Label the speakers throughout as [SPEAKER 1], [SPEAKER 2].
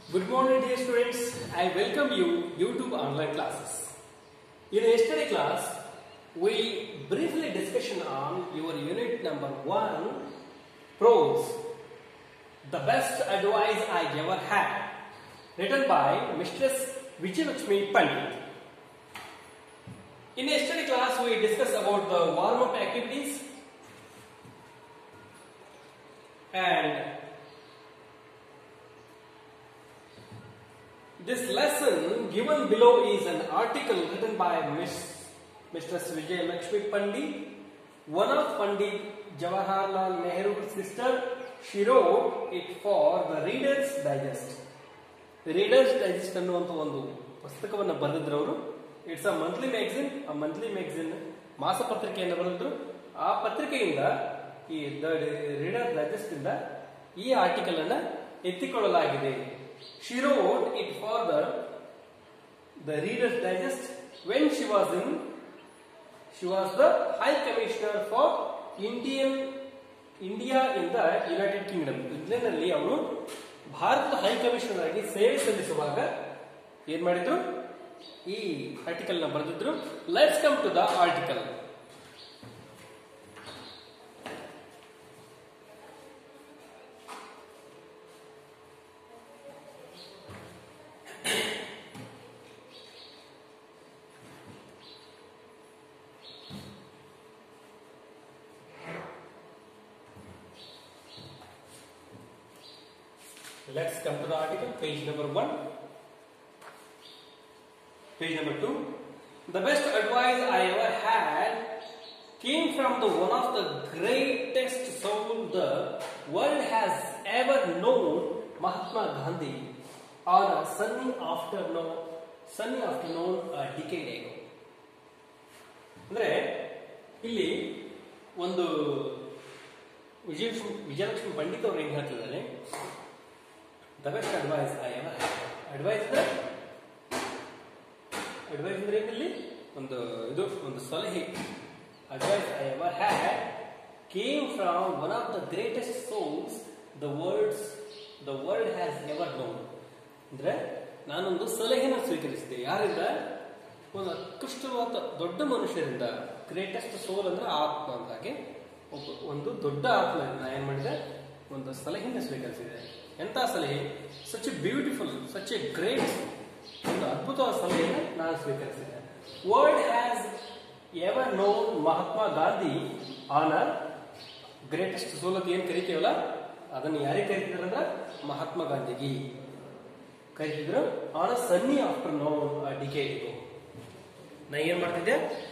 [SPEAKER 1] Good morning, dear students. I welcome you YouTube online classes. In yesterday class, we briefly discussion on your unit number one, prose, the best advice I ever had, written by Mistress Vijayalakshmi Pandit. In yesterday class, we discussed about the warm-up activities and This lesson given below is an article written by Miss Mistress Vijay Lakshmi Pandit, one of Pandit Jawaharlal Nehru's sister. She wrote it for the Reader's Digest. Reader's Digest ಅನ್ನುವಂಥ ಒಂದು ಪುಸ್ತಕವನ್ನು ಬರೆದಿದ್ರು ಅವರು it's a monthly magazine ಆ monthly magazine ಮಾಸಪತ್ರಿಕೆಯನ್ನು ಬರೆದಿದ್ರು ಆ ಪತ್ರಿಕೆಯಿಂದ ಈ ದ ರೀಡರ್ ಡೈಜೆಸ್ಟ್ ಇಂದ ಈ ಆರ್ಟಿಕಲ್ ಅನ್ನ ಎತ್ತಿಕೊಳ್ಳಲಾಗಿದೆ she wrote it for the the Reader's Digest when she was in she was the high commissioner for Indian India in the United Kingdom ಇಂಗ್ಲೆಂಡ್ನಲ್ಲಿ ಅವರು ಭಾರತದ ಹೈ ಕಮಿಷನರ್ ಆಗಿ ಸೇವೆ ಸಲ್ಲಿಸುವಾಗ ಏನ್ ಮಾಡಿದ್ರು ಈ ಆರ್ಟಿಕಲ್ ನ ಬರೆದಿದ್ರು let's come to the article Let's come to the article, page number one. Page number two. The best advice I ever had came from the one of the greatest soul the world has ever known, Mahatma Gandhi, on a sunny afternoon, sunny afternoon a decade ago. ಅಂದ್ರೆ ಇಲ್ಲಿ ಒಂದು ವಿಜಯಲಕ್ಷ್ಮಿ ವಿಜಯಲಕ್ಷ್ಮಿ ಪಂಡಿತ್ ಅವರು ಏನ್ ಹೇಳ್ತಿದ್ದಾರೆ the best advice I ever advice ಅಂದ್ರೆ advice ಅಂದ್ರೆ ಏನಲ್ಲಿ ಒಂದು ಇದು ಒಂದು ಸಲಹೆ advice I ever had came from one of the greatest souls the world's the world has ever known ಅಂದ್ರೆ ನಾನೊಂದು ಸಲಹೆನ ಸ್ವೀಕರಿಸಿದೆ ಯಾರಿಂದ ಒಂದು ಅತ್ಕೃಷ್ಟವಾದ ದೊಡ್ಡ ಮನುಷ್ಯರಿಂದ ಗ್ರೇಟೆಸ್ಟ್ ಸೋಲ್ ಅಂದ್ರೆ ಆತ್ಮ ಅಂತ ಹಾಗೆ ಒಬ್ಬ ಒಂದು ದೊಡ್ಡ ಆತ್ಮ ನಾ ಏನ್ ಮಾಡಿದೆ ಒಂದು ಸಲಹೆನ ಸ್ವೀಕರಿಸಿದೆ ಎಂತ ಸಲಹೆ such a beautiful such a great ಒಂದು ಅದ್ಭುತವಾದ ಸಲಹೆಯನ್ನು ನಾನು ಸ್ವೀಕರಿಸಿದೆ world has ever known Mahatma Gandhi on a greatest ಸೋಲಕ್ಕೆ ಏನ್ ಕರಿತೀವಲ್ಲ ಅದನ್ನು ಯಾರಿಗೆ ಕರಿತಿದ್ರು ಅಂದ್ರೆ ಮಹಾತ್ಮ ಗಾಂಧಿಗೆ ಕರಿತಿದ್ರು on a sunny after known decade ನಾ ಏನ್ ಮಾಡ್ತಿದ್ದೆ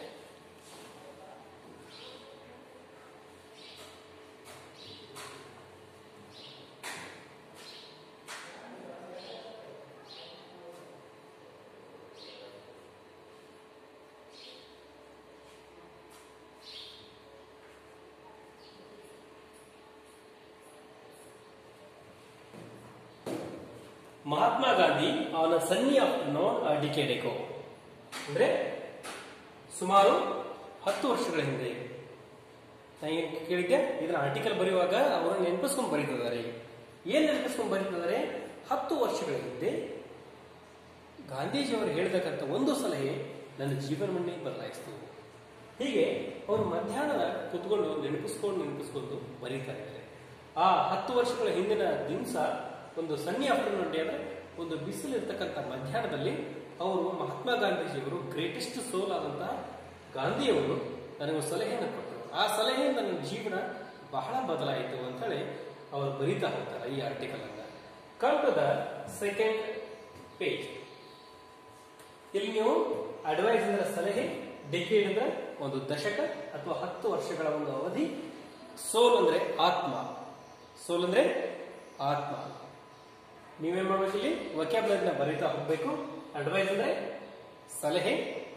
[SPEAKER 1] ಮಹಾತ್ಮ ಗಾಂಧಿ ಅವನ ಸನ್ನಿ ಆಫ್ಟರ್ನೋನ್ ಡಿಕೇಡ್ ಎಗೋ ಅಂದ್ರೆ ಸುಮಾರು ಹತ್ತು ವರ್ಷಗಳ ಹಿಂದೆ ನಾನು ಏನ್ ಕೇಳಿದ್ದೆ ಇದರ ಆರ್ಟಿಕಲ್ ಬರೆಯುವಾಗ ಅವರು ನೆನಪಿಸ್ಕೊಂಡು ಬರೀತಿದ್ದಾರೆ ಏನ್ ನೆನಪಿಸ್ಕೊಂಡು ಬರೀತಿದ್ದಾರೆ ಹತ್ತು ವರ್ಷಗಳ ಹಿಂದೆ ಗಾಂಧೀಜಿಯವರು ಹೇಳಿದಕ್ಕಂತ ಒಂದು ಸಲಹೆ ನನ್ನ ಜೀವನವನ್ನೇ ಬದಲಾಯಿಸಿತು ಹೀಗೆ ಅವರು ಮಧ್ಯಾಹ್ನ ಕುತ್ಕೊಂಡು ನೆನಪಿಸ್ಕೊಂಡು ನೆನಪಿಸ್ಕೊಂಡು ಬರೀತಾ ಇದ್ದಾರೆ ಆ ಹತ್ತು ವರ್ಷಗಳ ಹಿಂದಿನ ದಿವಸ ಒಂದು ಸನ್ನಿ ಆಫ್ಟರ್ನೂನ್ ಡೇ ಅಂದ್ರೆ ಒಂದು ಬಿಸಿಲು ಇರ್ತಕ್ಕಂಥ ಮಧ್ಯಾಹ್ನದಲ್ಲಿ ಅವರು ಮಹಾತ್ಮ ಗಾಂಧೀಜಿಯವರು ಗ್ರೇಟೆಸ್ಟ್ ಸೋಲ್ ಆದಂತಹ ಗಾಂಧಿಯವರು ನನಗೆ ಸಲಹೆಯನ್ನು ಕೊಟ್ಟರು ಆ ಸಲಹೆಯಿಂದ ನನ್ನ ಜೀವನ ಬಹಳ ಬದಲಾಯಿತು ಅಂತ ಹೇಳಿ ಅವರು ಬರೀತಾ ಹೋಗ್ತಾರೆ ಈ ಆರ್ಟಿಕಲ್ ಅನ್ನ come to the second page ಇಲ್ಲಿ ನೀವು ಅಡ್ವೈಸ್ ಅಂದ್ರೆ ಸಲಹೆ ಡಿಕೇಡ್ ಅಂದ್ರೆ ಒಂದು ದಶಕ ಅಥವಾ ಹತ್ತು ವರ್ಷಗಳ ಒಂದು ಅವಧಿ ಸೋಲ್ ಅಂದ್ರೆ ಆತ್ಮ ಸೋಲ್ ಅಂದ್ರೆ ಆತ್ಮ ನೀವೇನ್ ಮಾಡ್ಬೇಕು ಇಲ್ಲಿ ವಕ್ಯಾಬ್ಲರಿನ ಬರೀತಾ ಹೋಗ್ಬೇಕು ಅಡ್ವೈಸ್ ಅಂದ್ರೆ ಸಲಹೆ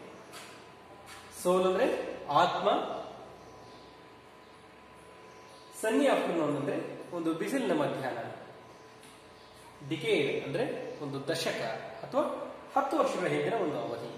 [SPEAKER 1] ಸೋಲ್ ಅಂದ್ರೆ ಆತ್ಮ ಸನ್ನಿ ಆಫ್ಟರ್ನೂನ್ ಅಂದ್ರೆ ಒಂದು ಬಿಸಿಲಿನ ಮಧ್ಯಾಹ್ನ ಡಿಕೇಡ್ ಅಂದ್ರೆ ಒಂದು ದಶಕ ಅಥವಾ ಹತ್ತು ವರ್ಷಗಳ ಹಿಂದಿನ ಒಂದು ಅವಧಿ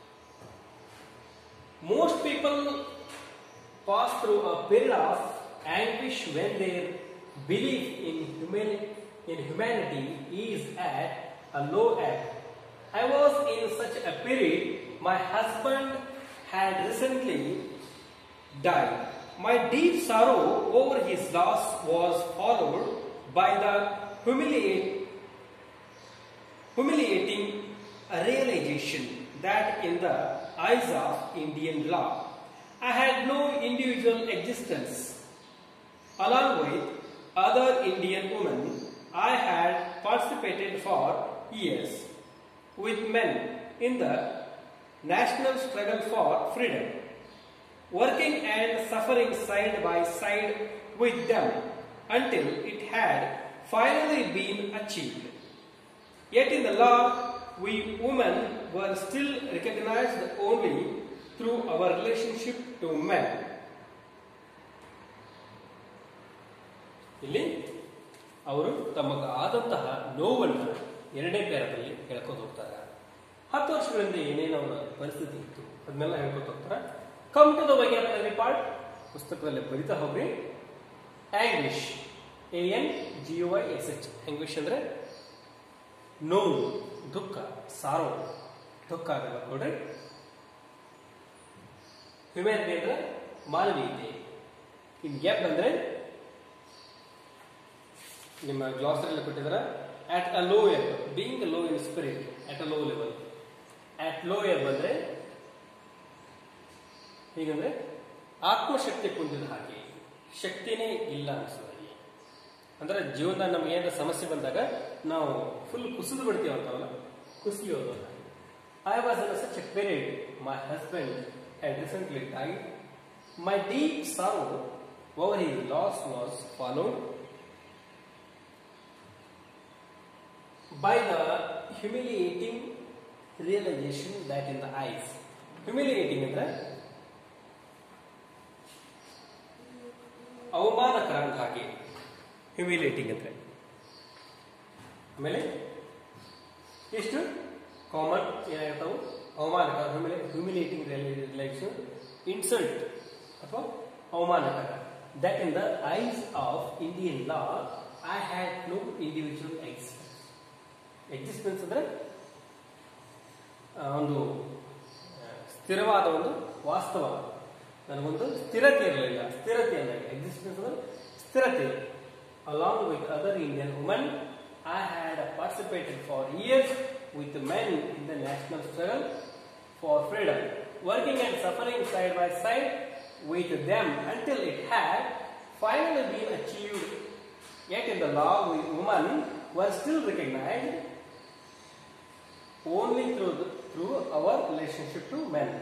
[SPEAKER 1] most people pass through a period of anguish when their belief in, humani- in humanity is at a low ebb. I was in such a period, my husband had recently died. My deep sorrow over his loss was followed by the humiliate, humiliating realization that in the eyes of Indian law, I had no individual existence. Along with other Indian women, I had participated for years with men in the national struggle for freedom, working and suffering side by side with them until it had finally been achieved. Yet in the law, we women were still recognized only through our relationship to men. ಇಲ್ಲಿ ಅವರು ತಮಗೆ ಆದಂತಹ ನೋವನ್ನು ಎರಡನೇ ಪ್ಯಾರದಲ್ಲಿ ಹೇಳ್ಕೊಂಡು ಹೋಗ್ತಾರೆ ಹತ್ತು ವರ್ಷಗಳಿಂದ ಏನೇನು ಅವರ ಪರಿಸ್ಥಿತಿ ಇತ್ತು ಅದನ್ನೆಲ್ಲ ಹೇಳ್ಕೊತ ಹೋಗ್ತಾರೆ ಕಮ್ ಟು ದ ವೈಜ್ಞಾನಿಕ ಪಾರ್ಟ್ ಪುಸ್ತಕದಲ್ಲಿ ಬರಿತಾ ಹೋಗ್ರಿ anguish A N G U I S H anguish ಅಂದ್ರೆ ನೋವು ದುಃಖ ಸಾರೋ ದುಃಖ ಆಗಲ್ಲ ನೋಡ್ರಿ ಹ್ಯುಮ್ಯಾನಿಟಿ ಅಂದ್ರೆ ಮಾನವೀಯತೆ ಇನ್ ಗ್ಯಾಪ್ ಅಂದ್ರೆ ನಿಮ್ಮ ಗ್ಲಾಸರಲ್ಲಿ ಕೊಟ್ಟಿದ್ದಾರೆ at a low ebb being low in spirit at a low level at low ebb ಬಂದ್ರೆ ಹೀಗಂದ್ರೆ ಆತ್ಮಶಕ್ತಿ ಕುಂದಿದ ಹಾಗೆ ಶಕ್ತಿನೇ ಇಲ್ಲ ಅನಿಸೋದು ಅಂದ್ರೆ ಜೀವನದಾಗ ನಮ್ಗೆ ಏನಾರ ಸಮಸ್ಯೆ ಬಂದಾಗ ನಾವು ಫುಲ್ ಕುಸಿದು ಬಿಡ್ತೀವಿ ಅಂತಾವಲ್ಲ ಕುಸಿಯೋದು I was in such a period my husband had recently died my deep sorrow over his loss was followed by the humiliating realization that in the eyes. Humiliating ಅಂದ್ರೆ ಅವಮಾನಕರ ಅಂತ ಹಾಗೆ ಹ್ಯುಮಿಲೇಟಿಂಗ್ ಅಂದ್ರೆ ಆಮೇಲೆ ಎಷ್ಟು ಕಾಮನ್ ಏನಾಗಿರ್ತಾವು ಅವಮಾನಕರ ಆಮೇಲೆ ಹ್ಯುಮಿಲೇಟಿಂಗ್ ರಿಲೇಷನ್ ಇನ್ಸಲ್ಟ್ ಅಥವಾ ಅವಮಾನಕರ that in the eyes of Indian law I had no individual expense existence ಅಂದ್ರೆ ಆ, ಒಂದು ಆ, ಸ್ಥಿರವಾದ ಒಂದು ವಾಸ್ತವ ನನಗೊಂದು ಸ್ಥಿರತೆ ಇರಲಿಲ್ಲ ಸ್ಥಿರತೆ ಅಂದಾಗ ಎಕ್ಸಿಸ್ಟೆನ್ಸ್ ಅಂದ್ರೆ ಸ್ಥಿರತೆ along with other Indian woman I had participated for years with men in the national struggle for freedom working and suffering side by side with them until it had finally been achieved Yet in the law, we women were still recognized only through the, through our relationship to men.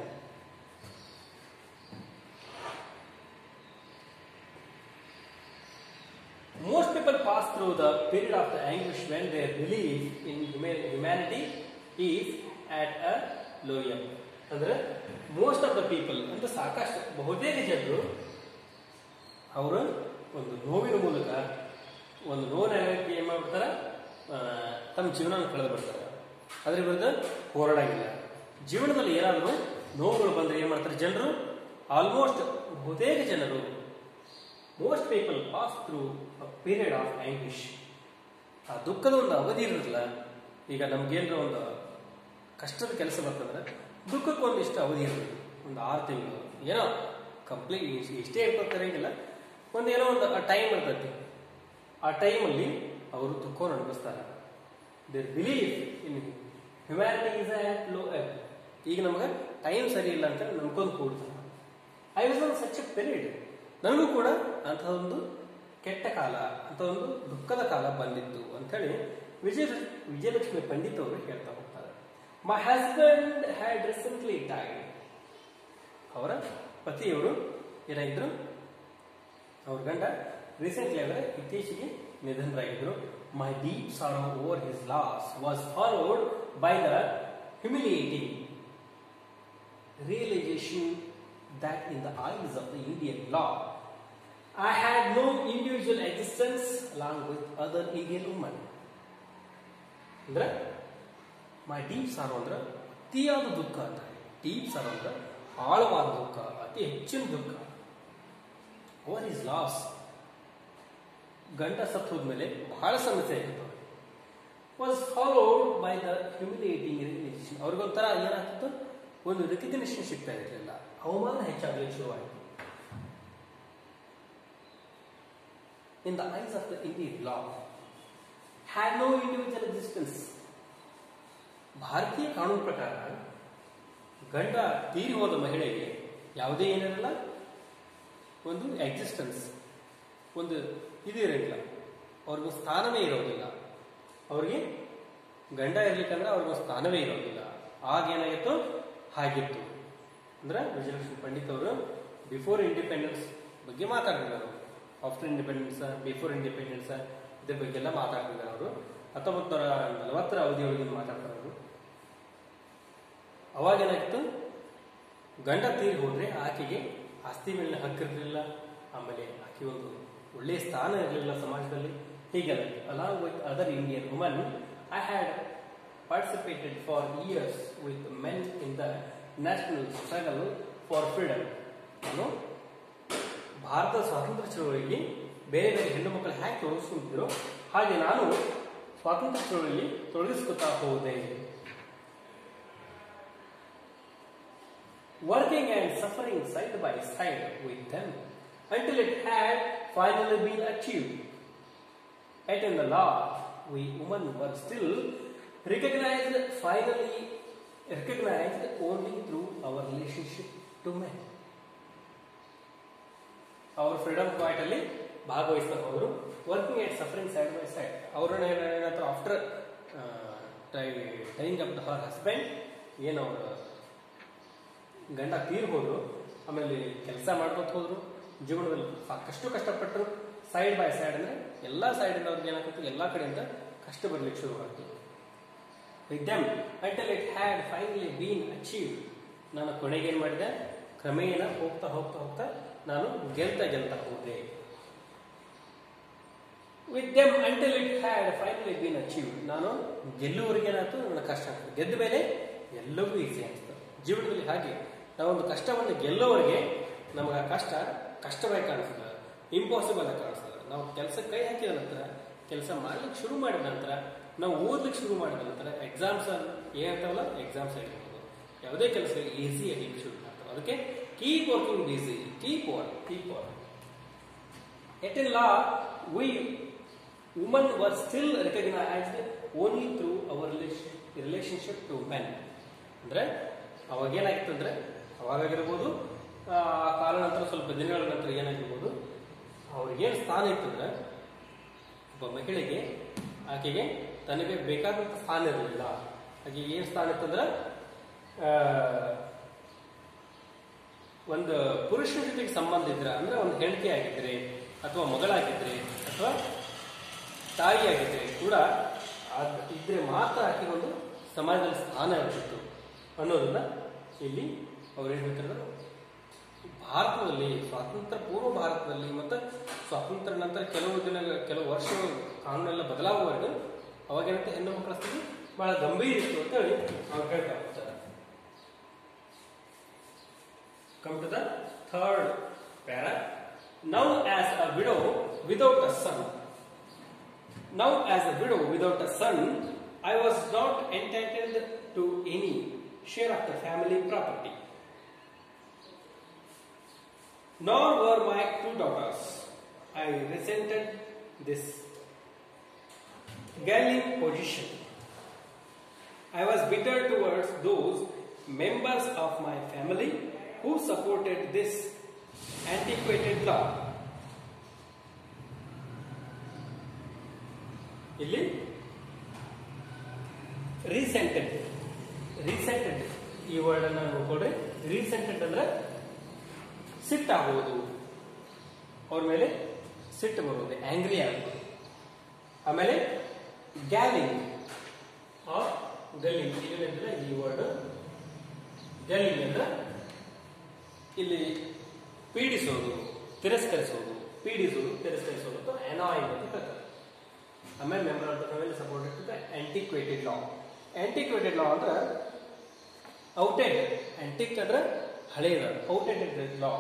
[SPEAKER 1] Most people pass through the period of the anguish when their belief in huma- humanity is at a low ebb. ಅಂದ್ರೆ most of the people ಅಂದ್ರೆ ಸಾಕಷ್ಟು ಬಹುತೇಕ ಜನರು ಅವರು ಒಂದು ನೋವಿನ ಮೂಲಕ ಒಂದು ನೋವಿನ ಏನ್ ಮಾಡ್ಬಿಡ್ತಾರ ಆ, ತಮ್ಮ ಜೀವನ ಕಳೆದು ಬಿಡ್ತಾರೆ ಅದ್ರ ವಿರುದ್ಧ ಹೋರಾಡಂಗಿಲ್ಲ ಜೀವನದಲ್ಲಿ ಏನಾದರೂ ನೋವುಗಳು ಬಂದ್ರೆ ಏನ್ ಮಾಡ್ತಾರೆ ಜನರು ಆಲ್ಮೋಸ್ಟ್ ಬಹುತೇಕ ಜನರು most people pass through period of anguish ಆ ದುಃಖದ ಒಂದು ಅವಧಿ ಇರೋದಿಲ್ಲ ಈಗ ನಮ್ಗೇನಾರ ಒಂದು ಕಷ್ಟದ ಕೆಲಸ ಬರ್ತಂದ್ರೆ ದುಃಖಕ್ಕೆ ಒಂದಿಷ್ಟು ಅವಧಿ ಇರ್ತದೆ ಒಂದು ಆರು ತಿಂಗಳು ಏನೋ ಕಂಪ್ಲೀಟ್ ಇಷ್ಟೇ ಇರ್ತಿರಂಗಿಲ್ಲ ಒಂದು ಏನೋ ಒಂದು ಟೈಮ್ ಇರ್ತೈತಿ ಆ ಟೈಮಲ್ಲಿ ಅವರು ದುಃಖವನ್ನು ಅನುಭವಿಸ್ತಾರೆ their believe in humanity is low ಈಗ ನಮಗೆ ಟೈಮ್ ಸರಿ ಇಲ್ಲ ಅಂತ ನಂಬ್ಕೊಂಡು ಕೂಡ್ತಾರೆ I was on such a period ನನಗೂ ಕೂಡ ಅಂತಹ ಒಂದು ಕೆಟ್ಟ ಕಾಲ ಅಂತ ಒಂದು ದುಃಖದ ಕಾಲ ಬಂದಿತ್ತು ಅಂಥೇಳಿ ವಿಜಯ ವಿಜಯಲಕ್ಷ್ಮಿ ಪಂಡಿತ್ ಅವರು ಹೇಳ್ತಾ ಹೋಗ್ತಾರೆ my husband had recently died ಅವರ ಪತಿಯವರು ಏನಾಗಿದ್ರು ಅವ್ರ ಗಂಡ ರೀಸೆಂಟ್ಲಿ ಅಂದ್ರೆ ಇತ್ತೀಚೆಗೆ ನಿಧನರಾಗಿದ್ರು my deep sorrow over his loss was followed by the humiliating realization that in the eyes of the Indian law, I had no individual existence along with other Indian women. ಅಂದ್ರೆ ಮೈ deep ಸಾರೋ ಅಂದ್ರೆ ಅತಿಯಾದ ದುಃಖ ಅಂತ deep ಸಾರೋ ಅಂದ್ರೆ ಆಳವಾದ ದುಃಖ ಅತಿ ಹೆಚ್ಚಿನ ದುಃಖ ಓವರ್ ಇಸ್ ಲಾಸ್ ಗಂಡ ಸತ್ತು ಹೋದ್ಮೇಲೆ ಬಹಳ ಸಮಸ್ಯೆ ಆಗಿರ್ತವೆ was followed by the humiliating recognition ಅವ್ರಿಗೊಂಥರ ಏನಾಗ್ತಿತ್ತು ಒಂದು ರಿಕಗ್ನಿಷನ್ ಸಿಗ್ತಾ ಇರಲಿಲ್ಲ ಅವಮಾನ ಹೆಚ್ಚಾಗಲಿಕ್ಕೆ ಶುರುವಾಯಿತು in the eyes of the Indian law had no individual existence ಭಾರತೀಯ ಕಾನೂನು ಪ್ರಕಾರ ಗಂಡ ತೀರಿ ಹೋದ ಮಹಿಳೆಗೆ ಯಾವುದೇ ಏನಿರಲ್ಲ ಒಂದು ಎಕ್ಸಿಸ್ಟೆನ್ಸ್ ಒಂದು ಇದು ಇರೋದಿಲ್ಲ ಅವ್ರಿಗೂ ಸ್ಥಾನವೇ ಇರೋದಿಲ್ಲ ಅವ್ರಿಗೆ ಗಂಡ ಇರ್ಲಿಕ್ಕಂದ್ರೆ ಅವ್ರಿಗೂ ಸ್ಥಾನವೇ ಇರೋದಿಲ್ಲ ಆಗ ಏನಾಗಿತ್ತು ಹಾಗಿತ್ತು ಅಂದ್ರೆ ವಿಜಯಲಕ್ಷ್ಮಿ ಪಂಡಿತ್ ಅವರು ಬಿಫೋರ್ ಇಂಡಿಪೆಂಡೆನ್ಸ್ ಬಗ್ಗೆ ಮಾತಾಡ್ತಿದ್ದಾರೆ ಆಫ್ಟರ್ ಇಂಡಿಪೆಂಡೆನ್ಸ್ ಬಿಫೋರ್ ಇಂಡಿಪೆಂಡೆನ್ಸ್ ಇದ್ರ ಬಗ್ಗೆ ಎಲ್ಲ ಮಾತಾಡ್ತಿದ್ದಾರೆ ಅವರು ಹತ್ತೊಂಬತ್ತು ನೂರ ನಲವತ್ತರ ಅವಧಿಯೊಳಗೆ ಮಾತಾಡ್ತಾರೆ ಅವರು ಅವಾಗ ಏನಾಗಿತ್ತು ಗಂಡ ತೀರಿ ಹೋದ್ರೆ ಆಕೆಗೆ ಆಸ್ತಿ ಮೇಲಿನ ಹಕ್ಕಿರಲಿಲ್ಲ ಆಮೇಲೆ ಆಕೆ ಒಂದು ಒಳ್ಳೆಯ ಸ್ಥಾನ ಇರಲಿಲ್ಲ ಸಮಾಜದಲ್ಲಿ ಹೀಗೆಲ್ಲ along with other Indian woman I had participated for years with men in the national struggle for freedom ನಾನು ಭಾರತ ಸ್ವಾತಂತ್ರ್ಯ ಚಳವಳಿಗೆ ಬೇರೆ ಬೇರೆ ಹೆಣ್ಣು ಮಕ್ಕಳು ಹೇಗೆ ತೊಡಗಿಸ್ಕೊಂತಿದ್ರು ಹಾಗೆ ನಾನು ಸ್ವಾತಂತ್ರ್ಯ ಚಳವಳಿಯಲ್ಲಿ ತೊಡಗಿಸ್ಕೊತಾ ಹೋದೆ working and suffering side by side with them until it had finally been achieved. Yet in the law, we women were still recognized, finally recognized only through our relationship to men. ಅವ್ರ freedom point ಅಲ್ಲಿ ಭಾಗವಹಿಸ್ತಾರೆ ಅವರು working at suffering side by side ಅವ್ರನ್ನ ಏನಾದ್ರು after tying up her husband ಏನು ಅವರು ಗಂಡ ತೀರ್ ಹೋದ್ರು ಆಮೇಲೆ ಕೆಲಸ ಮಾಡ್ಕೊತ ಹೋದ್ರು ಜೀವನದಲ್ಲಿ ಸಾಕಷ್ಟು ಕಷ್ಟಪಟ್ಟರು ಸೈಡ್ ಬೈ ಸೈಡ್ ಅಂದ್ರೆ ಎಲ್ಲ ಸೈಡಿಂದ ಅವ್ರಿಗೆ ಏನಾಗುತ್ತೆ ಎಲ್ಲ ಕಡೆಯಿಂದ ಕಷ್ಟ ಬರ್ಲಿಕ್ಕೆ ಶುರುವಾಯಿತು with them until it had finally been achieve ನಾನು ಕೊನೆಗೆ ಏನು ಮಾಡಿದೆ ಕ್ರಮೇಣ ಹೋಗ್ತಾ ಹೋಗ್ತಾ ಹೋಗ್ತಾ ನಾನು ಗೆಲ್ತಾ ಗೆಲ್ತಾ ಹೋದೆ with them until it had finally been achieve ನಾನು ಗೆಲ್ಲುವವರೆಗೆ ಏನಾಯ್ತು ನನ್ನ ಕಷ್ಟ ಆಗ್ತದೆ ಗೆದ್ದ ಮೇಲೆ ಎಲ್ಲವೂ ಈಸಿ ಆಗ್ತದೆ ಜೀವನದಲ್ಲಿ ಹಾಗೆ ನಾವೊಂದು ಕಷ್ಟವನ್ನು ಗೆಲ್ಲೋವರೆಗೆ ನಮಗೆ ಆ ಕಷ್ಟ ಕಷ್ಟವಾಗಿ ಕಾಣಿಸ್ತದೆ ಇಂಪಾಸಿಬಲ್ ಆಗಿ ಕಾಣಿಸ್ತದೆ ನಾವು ಕೆಲಸ ಕೈ ಹಾಕಿದ ನಂತರ ಕೆಲಸ ಮಾಡ್ಲಿಕ್ಕೆ ಶುರು ಮಾಡಿದ ನಂತರ ನಾವು ಓದ್ಲಿಕ್ಕೆ ಶುರು ಮಾಡಿದ ನಂತರ ಎಕ್ಸಾಮ್ಸ್ ಏನಂತಾವಲ್ಲ ಎಕ್ಸಾಮ್ಸ್ ಆಗಿರ್ಬೋದು ಯಾವುದೇ ಕೆಲಸ ಈಸಿ ಆಗಲಿಕ್ಕೆ ಶುರು ಆಗ್ತವೆ ಅದಕ್ಕೆ keep working busy keep work keep work Yet in law, we women were still recognized only through our relation, relationship to men. ಅಂದ್ರೆ ಅವಾಗ ಏನಾಗಿತ್ತು ಅಂದ್ರೆ ಅವಾಗಾಗಿರ್ಬೋದು ಆ ಕಾಲ ನಂತರ ಸ್ವಲ್ಪ ದಿನಗಳ ನಂತರ ಏನಾಗಿರ್ಬೋದು ಅವ್ರಿಗೇನು ಸ್ಥಾನ ಇತ್ತಂದ್ರೆ ಒಬ್ಬ ಮಹಿಳೆಗೆ ಆಕೆಗೆ ತನಗೆ ಬೇಕಾದಂಥ ಸ್ಥಾನ ಇರಲಿಲ್ಲ ಆಕೆ ಏನು ಸ್ಥಾನ ಇತ್ತಂದ್ರೆ ಆ, ಒಂದು ಪುರುಷನ ಜೊತೆಗೆ ಸಂಬಂಧ ಇದ್ರೆ ಅಂದ್ರೆ ಒಂದು ಹೆಂಡತಿ ಆಗಿದ್ರೆ ಅಥವಾ ಮಗಳಾಗಿದ್ರೆ ಅಥವಾ ತಾಯಿಯಾಗಿದ್ರೆ ಕೂಡ ಅದ್ ಇದ್ರೆ ಮಾತ್ರ ಆಕೆ ಒಂದು ಸಮಾಜದಲ್ಲಿ ಸ್ಥಾನ ಇರ್ತಿತ್ತು ಅನ್ನೋದನ್ನ ಇಲ್ಲಿ ಅವ್ರು ಏನ್ ಹೇಳ್ತಿರೋದು ಭಾರತದಲ್ಲಿ ಸ್ವಾತಂತ್ರ್ಯ ಪೂರ್ವ ಭಾರತದಲ್ಲಿ ಮತ್ತು ಸ್ವಾತಂತ್ರ್ಯ ನಂತರ ಕೆಲವು ದಿನ ಕೆಲವು ವರ್ಷಗಳು ಕಾನೂನೆಲ್ಲ ಬದಲಾಗುವವರೆಗೂ ಅವಾಗೇನಂತೆ ಹೆಣ್ಣು ಮಕ್ಕಳ ಸ್ಥಿತಿ ಬಹಳ ಗಂಭೀರ ಇತ್ತು ಅಂತ ಹೇಳಿ ಅವ್ರು ಹೇಳ್ತಾ ಹೋಗ್ತಾರೆ Come to the third para. Now, as a widow without a son, now as a widow without a son, I was not entitled to any share of the family property. Nor were my two daughters. I resented this galling position. I was bitter towards those members of my family who supported this antiquated law. ಇಲ್ಲಿ ರೀಸೆಂಟೆಡ್ ರೀಸೆಂಟೆಡ್ ಈ word ಅನ್ನ ನೋಡ್ಕೊಳ್ರಿ ರೀಸೆಂಟೆಡ್ ಅಂದ್ರೆ ಸಿಟ್ಟಾಗುವುದು ಅವ್ರ ಮೇಲೆ ಸಿಟ್ಟು ಬರುವುದು angry ಆಗುವುದು ಆಮೇಲೆ ಗ್ಯಾಲಿಂಗ್ ಆರ್ ಗಲ್ಲಿಂಗ್ ಇಲ್ಲಿಂದ ಈ ವರ್ಡ್ ಗಲ್ಲಿಂಗ್ ಅಂದ್ರೆ ಇಲ್ಲಿ ಪೀಡಿಸೋದು ತಿರಸ್ಕರಿಸೋದು ಪೀಡಿಸೋದು ತಿರಸ್ಕರಿಸೋದು ಅಥವಾ ಅನಾಯಿಂಗ್ ಅಂತ ಹೇಳ್ತಾರೆ ಆಮೇಲೆ member of the family supported to the antiquated law antiquated law ಅಂದ್ರೆ ಔಟೆಡ್ ಆಂಟಿಕ್ ಅಂದ್ರೆ ಹಳೆಯದ outed law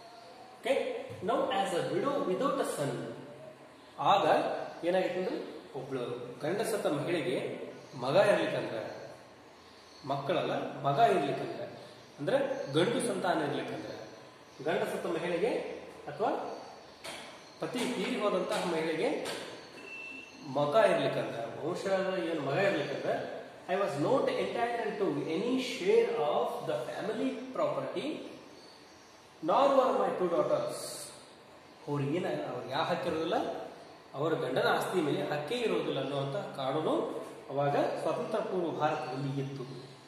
[SPEAKER 1] okay now as a widow without a son ಆಗ ಏನಾಗಿತ್ತು ಅಂದ್ರೆ ಒಬ್ಳು ಗಂಡಸತ್ತ ಮಹಿಳೆಗೆ ಮಗ ಇರ್ಲಿಕ್ಕಂದ್ರೆ ಮಕ್ಕಳಲ್ಲ ಮಗ ಇರ್ಲಿಕ್ಕಂದ್ರೆ ಅಂದ್ರೆ ಗಂಡು ಸಂತಾನ ಇರ್ಲಿಕ್ಕಂದ್ರೆ ಗಂಡಸತ್ತ ಮಹಿಳೆಗೆ ಅಥವಾ ಪತಿ ತೀರಿ ಹೋದಂತಹ ಮಹಿಳೆಗೆ ಮಗ ಇರ್ಲಿಕ್ಕಂದ್ರೆ ವಂಶದ ಏನು ಮಗ ಇರ್ಲಿಕ್ಕಂದ್ರೆ I was not entitle to any share of the family property nor are my two daughters ಅವ್ರಿಗೇನ ಅವ್ರಿಗೆ ಯಾವ ಹಕ್ಕಿರೋದಿಲ್ಲ ಅವರ ಗಂಡನ ಆಸ್ತಿ ಮೇಲೆ ಹಕ್ಕೇ ಇರೋದಿಲ್ಲ ಅನ್ನುವಂಥ ಕಾನೂನು ಅವಾಗ ಸ್ವತಂತ್ರ ಪೂರ್ವ ಭಾರತದಲ್ಲಿ ಇತ್ತು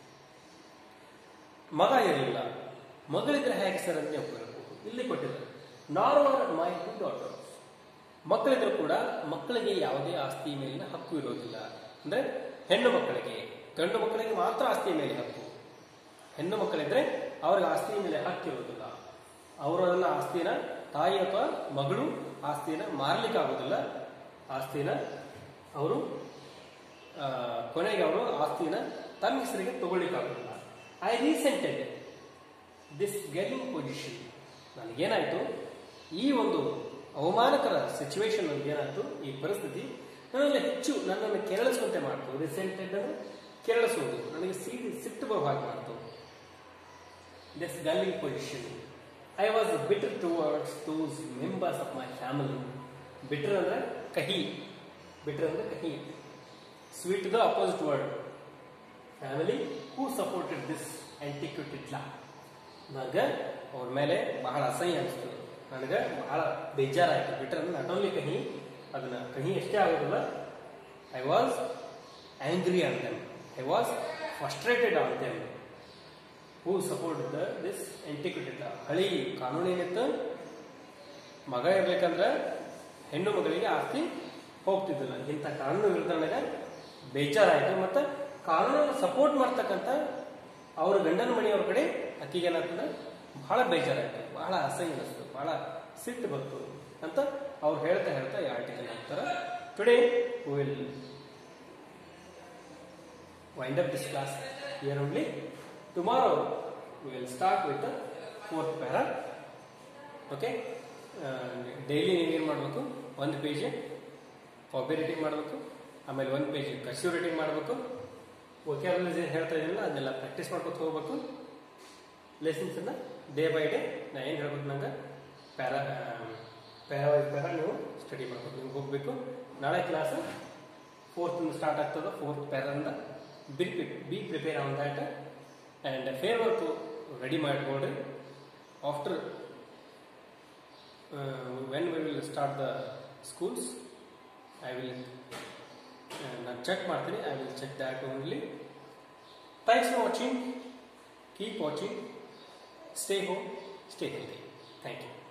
[SPEAKER 1] ಮಗ ಇರಲಿಲ್ಲ ಮಗಳಿದ್ರೆ ಹೇಗೆ ಸರ್ ಅಂತ ನೀವು ಕೇಳ್ಬೋದು ಇಲ್ಲಿ ಕೊಟ್ಟಿದ್ದಾರೆ ನಾರ್ಮಲ್ ಮೈ ಟು ಡಾಟರ್ಸ್ ಮಕ್ಕಳಿದ್ರು ಕೂಡ ಮಕ್ಕಳಿಗೆ ಯಾವುದೇ ಆಸ್ತಿ ಮೇಲಿನ ಹಕ್ಕು ಇರೋದಿಲ್ಲ ಅಂದ್ರೆ ಹೆಣ್ಣು ಮಕ್ಕಳಿಗೆ ಗಂಡು ಮಕ್ಕಳಿಗೆ ಮಾತ್ರ ಆಸ್ತಿ ಮೇಲೆ ಹಕ್ಕು ಹೆಣ್ಣು ಮಕ್ಕಳಿದ್ರೆ ಅವ್ರಿಗೆ ಆಸ್ತಿ ಮೇಲೆ ಹಕ್ಕಿರೋದಿಲ್ಲ ಅವರನ್ನ ಆಸ್ತಿನ ತಾಯಿ ಅಥವಾ ಮಗಳು ಆಸ್ತಿನ ಮಾರ್ಲಿಕ್ಕೆ ಆಗೋದಿಲ್ಲ ಆಸ್ತಿನ ಅವರು ಆ, ಕೊನೆಗೆ ಅವರು ಆಸ್ತಿನ ತಮ್ಮ ಹೆಸರಿಗೆ ತಗೊಳ್ಳಿಕ್ಕಾಗೋದಿಲ್ಲ I resented this getting position ನನಗೇನಾಯ್ತು ಈ ಒಂದು ಅವಮಾನಕರ ಸಿಚುವೇಶನ್ ಏನಾಯ್ತು ಈ ಪರಿಸ್ಥಿತಿ ನನ್ನಲ್ಲಿ ಹೆಚ್ಚು ನನ್ನನ್ನು ಕೆರಳಿಸುವಂತೆ ಮಾಡ್ತು ರೀಸೆಂಟೆಡ್ ಅಂದ್ರೆ ಕೆರಳಿಸುವುದು ನನಗೆ ಸೀಟಿ ಸಿಟ್ಟು ಬರುವ ಹಾಗೆ ಮಾಡ್ತು this galling position I was bitter towards those members of my family bitter ಅಂದ್ರೆ ಕಹಿ ಬಿಟರ್ ಅಂದ್ರೆ ಕಹಿ sweet the opposite word family who supported this antiquated law ನನಗೆ ಅವ್ರ ಮೇಲೆ ಬಹಳ ಅಸಹ್ಯ ಅನಿಸ್ತು ನನಗೆ ಬಹಳ ಬೇಜಾರಾಯಿತು ಬಿಟ್ರೆ ನಾಟ್ ಓನ್ಲಿ ಕಹಿ ಅದನ್ನ ಕಹಿ ಅಷ್ಟೇ ಆಗೋದಿಲ್ಲ I was angry on them I was frustrated on them who support the this antiquated law ಹಳಿ ಕಾನೂನು ಏನಿತ್ತು ಮಗ ಇರ್ಬೇಕಂದ್ರೆ ಹೆಣ್ಣು ಮಗಳಿಗೆ ಆಸ್ತಿ ಹೋಗ್ತಿದ್ದಿಲ್ಲ ಇಂಥ ಕಾನೂನು ವಿರುದ್ಧ ನನಗೆ ಬೇಜಾರಾಯಿತು ಮತ್ತು ಕಾನೂನನ್ನು ಸಪೋರ್ಟ್ ಮಾಡ್ತಕ್ಕಂಥ ಅವ್ರ ಗಂಡನ ಮನೆಯವ್ರ ಕಡೆ ಅಕ್ಕಿಗೆ ಏನಾಗ್ತದೆ ಬಹಳ ಬೇಜಾರಾಯಿತು ಬಹಳ ಅಸಹ್ಯ ಅನಿಸ್ತು ಬಹಳ ಸಿಟ್ಟು ಬಂತು ಅಂತ ಅವ್ರು ಹೇಳ್ತಾ ಹೇಳ್ತಾ ಈ ಆರ್ಟಿಕಲ್ ಹಾಕ್ತಾರೆ today will wind up this class here only. Tomorrow we will start with the fourth para. Okay daily ನೀವೇನು ಮಾಡಬೇಕು ಒಂದು ಪೇಜ್ ಕಾಪಿ ರೈಟಿಂಗ್ ಮಾಡಬೇಕು ಆಮೇಲೆ ಒಂದು ಪೇಜ್ ಕರ್ಸಿವ್ ರೈಟಿಂಗ್ ಮಾಡಬೇಕು ವೊಕ್ಯಾಬುಲರೀಸ್ ಏನು ಹೇಳ್ತಾ ಇದೀನಲ್ಲ ಅದನ್ನೆಲ್ಲ ಪ್ರಾಕ್ಟೀಸ್ ಮಾಡ್ಕೊತ ಹೋಗ್ಬೇಕು ಲೆಸನ್ಸನ್ನು ಡೇ ಬೈ ಡೇ ನಾ ಏನು ಹೇಳ್ಬೇಕು ನಂಗೆ ಪ್ಯಾರಾ ಪ್ಯಾರಾ ವೈಸ್ ಪ್ಯಾರಾ ನೀವು ಸ್ಟಡಿ ಮಾಡ್ಬೇಕು ನೀವು ಹೋಗಬೇಕು ನಾಳೆ ಕ್ಲಾಸ್ ಫೋರ್ತ್ ಸ್ಟಾರ್ಟ್ ಆಗ್ತದೆ ಫೋರ್ತ್ ಪ್ಯಾರಿಂದ be be prepare on that and fair work ready ಮಾಡಿಕೊಡ್ರಿ after when we will start the schools I will ನಾನು ಚೆಕ್ ಮಾಡ್ತೀನಿ I will check that only thanks for watching keep watching stay home stay healthy thank you